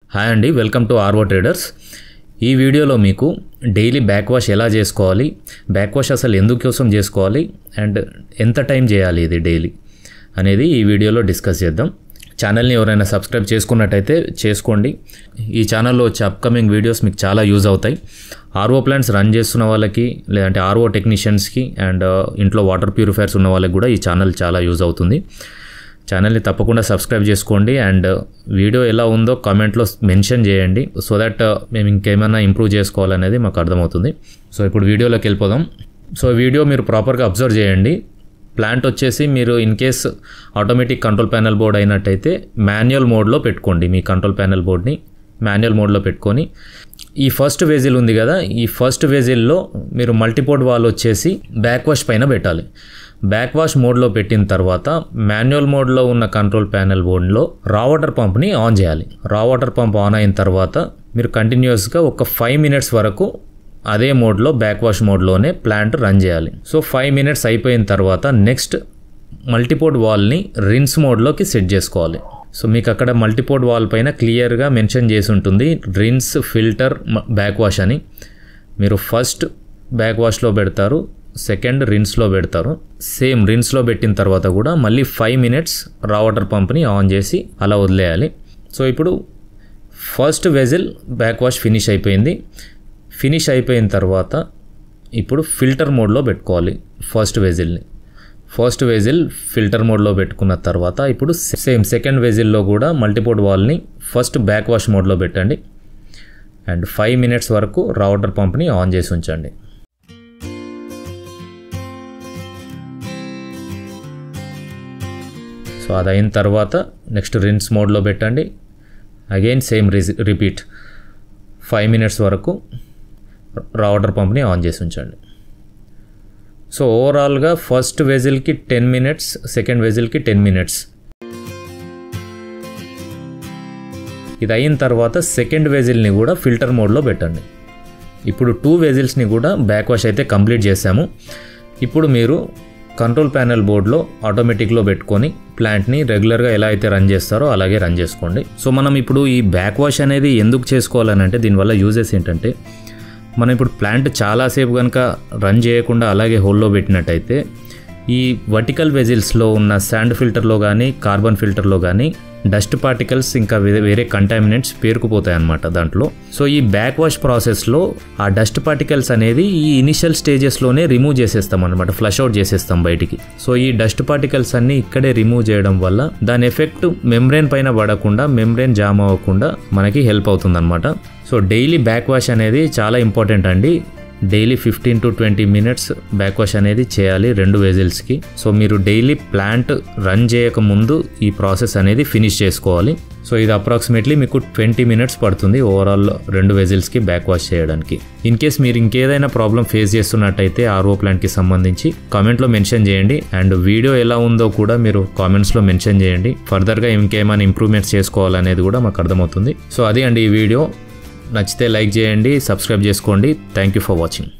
hi అండి welcome to RO traders ఈ వీడియోలో మీకు డైలీ బ్యాక్ వాష్ ఎలా చేసుకోవాలి బ్యాక్ వాష్ అసలు ఎందుకోసం చేసుకోవాలి అండ్ ఎంత టైం చేయాలి ఇది డైలీ అనేది ఈ వీడియోలో డిస్కస్ చేద్దాం ఛానల్ని ఎవరైనా సబ్స్క్రైబ్ చేసుకున్నట్టయితే చేసుకోండి ఈ ఛానల్లో వచ్చే అప్కమింగ్ వీడియోస్ మీకు చాలా యూజ్ అవుతాయి ఆర్ఓ ప్లాంట్స్ రన్ చేస్తున్న వాళ్ళకి లేదంటే ఆర్ఓ టెక్నీషియన్స్కి అండ్ ఇంట్లో వాటర్ ప్యూరిఫైర్స్ ఉన్న వాళ్ళకి కూడా ఈ ఛానల్ చాలా యూజ్ అవుతుంది ఛానల్ని తప్పకుండా సబ్స్క్రైబ్ చేసుకోండి అండ్ వీడియో ఎలా ఉందో కామెంట్లో మెన్షన్ చేయండి సో దట్ మేము ఇంకేమైనా ఇంప్రూవ్ చేసుకోవాలనేది మాకు అర్థమవుతుంది సో ఇప్పుడు వీడియోలోకి వెళ్ళిపోదాం సో వీడియో మీరు ప్రాపర్గా అబ్జర్వ్ చేయండి ప్లాంట్ వచ్చేసి మీరు in case automatic control panel board అయినట్టయితే మాన్యువల్ మోడ్లో పెట్టుకోండి మీ కంట్రోల్ ప్యానల్ బోర్డ్ని మాన్యువల్ మోడ్లో పెట్టుకొని ఈ ఫస్ట్ వేజిల్ ఉంది కదా ఈ ఫస్ట్ వేజిల్లో మీరు మల్టీపోర్ట్ వాల్ వచ్చేసి బ్యాక్ వాష్ పైన పెట్టాలి బ్యాక్ వాష్ మోడ్లో పెట్టిన తర్వాత మాన్యువల్ మోడ్లో ఉన్న కంట్రోల్ ప్యానల్ బోర్డ్లో రా వాటర్ పంప్ని ఆన్ చేయాలి రా వాటర్ పంప్ ఆన్ అయిన తర్వాత మీరు కంటిన్యూస్గా ఒక ఫైవ్ మినిట్స్ వరకు అదే మోడ్లో బ్యాక్ వాష్ మోడ్లోనే ప్లాంట్ రన్ చేయాలి సో ఫైవ్ మినిట్స్ అయిపోయిన తర్వాత నెక్స్ట్ మల్టీపోర్ట్ వాల్ని రిన్స్ మోడ్లోకి సెట్ చేసుకోవాలి సో మీకు అక్కడ మల్టీపోర్ట్ వాల్ పైన క్లియర్గా మెన్షన్ చేసి ఉంటుంది రిన్స్ ఫిల్టర్ బ్యాక్ వాష్ అని మీరు ఫస్ట్ బ్యాక్ వాష్లో పెడతారు సెకండ్ రిన్స్లో పెడతారు సేమ్ రిన్స్లో పెట్టిన తర్వాత కూడా మళ్ళీ ఫైవ్ మినిట్స్ రా వాటర్ పంప్ని ఆన్ చేసి అలా వదిలేయాలి సో ఇప్పుడు first vessel back wash finish అయిపోయింది ఫినిష్ అయిపోయిన తర్వాత ఇప్పుడు ఫిల్టర్ మోడ్లో పెట్టుకోవాలి ఫస్ట్ వెజిల్ని ఫస్ట్ వెజిల్ ఫిల్టర్ మోడ్లో పెట్టుకున్న తర్వాత ఇప్పుడు సేమ్ సెకండ్ వెజిల్లో కూడా మల్టీపోర్ట్ వాల్ని ఫస్ట్ బ్యాక్ వాష్ మోడ్లో పెట్టండి అండ్ ఫైవ్ మినిట్స్ వరకు రా వాటర్ పంప్ని ఆన్ చేసి ఉంచండి సో అది అయిన తర్వాత నెక్స్ట్ రిన్స్ మోడ్లో పెట్టండి again same repeat five minutes వరకు రా వాటర్ పంప్ని ఆన్ చేసి ఉంచండి సో ఓవరాల్గా ఫస్ట్ వెజిల్కి టెన్ మినిట్స్ సెకండ్ వెజిల్కి టెన్ మినిట్స్ ఇది అయిన తర్వాత సెకండ్ వెజిల్ని కూడా ఫిల్టర్ మోడ్లో పెట్టండి ఇప్పుడు టూ వెజిల్స్ని కూడా బ్యాక్ వాష్ అయితే కంప్లీట్ చేసాము ఇప్పుడు మీరు కంట్రోల్ ప్యానల్ బోర్డ్లో ఆటోమేటిక్లో పెట్టుకొని ప్లాంట్ని రెగ్యులర్గా ఎలా అయితే రన్ చేస్తారో అలాగే రన్ చేసుకోండి సో మనం ఇప్పుడు ఈ బ్యాక్ వాష్ అనేది ఎందుకు చేసుకోవాలని అంటే దీనివల్ల యూజెస్ ఏంటంటే మనం ఇప్పుడు ప్లాంట్ చాలాసేపు కనుక రన్ చేయకుండా అలాగే హోల్లో పెట్టినట్టయితే ఈ వర్టికల్ వెజిల్స్లో ఉన్న శాండ్ ఫిల్టర్లో కానీ కార్బన్ ఫిల్టర్లో కానీ డస్ట్ పార్టికల్స్ ఇంకా వేరే కంటామినెంట్స్ పేరుకుపోతాయి అన్నమాట దాంట్లో సో ఈ బ్యాక్ వాష్ ప్రాసెస్లో ఆ డస్ట్ పార్టికల్స్ అనేది ఈ ఇనిషియల్ స్టేజెస్లోనే రిమూవ్ చేసేస్తాం అనమాట ఫ్లష్ అవుట్ చేసేస్తాం బయటికి సో ఈ డస్ట్ పార్టికల్స్ అన్ని ఇక్కడే రిమూవ్ చేయడం వల్ల దాని ఎఫెక్ట్ మెమ్బ్రెయిన్ పైన పడకుండా మెమ్బ్రెయిన్ జామ్ అవ్వకుండా మనకి హెల్ప్ అవుతుంది సో డైలీ బ్యాక్ వాష్ అనేది చాలా ఇంపార్టెంట్ అండి daily fifteen to twenty minutes back wash అనేది చేయాలి రెండు వెజిల్స్కి సో మీరు డైలీ ప్లాంట్ రన్ చేయక ముందు ఈ ప్రాసెస్ అనేది ఫినిష్ చేసుకోవాలి సో ఇది అప్రాక్సిమేట్లీ మీకు ట్వంటీ మినిట్స్ పడుతుంది ఓవరాల్ రెండు వెజిల్స్కి బ్యాక్ వాష్ చేయడానికి ఇన్ కేస్ మీరు ఇంకేదైనా ప్రాబ్లం ఫేస్ చేస్తున్నట్టయితే ఆర్ఓ ప్లాంట్కి సంబంధించి కామెంట్లో మెన్షన్ చేయండి అండ్ వీడియో ఎలా ఉందో కూడా మీరు కామెంట్స్లో మెన్షన్ చేయండి ఫర్దర్గా ఇంకేమైనా ఇంప్రూవ్మెంట్స్ చేసుకోవాలనేది కూడా మాకు అర్థమవుతుంది సో అది అండి ఈ వీడియో నచ్చితే లైక్ చేయండి సబ్స్క్రైబ్ చేసుకోండి థ్యాంక్ యూ ఫర్ వాచింగ్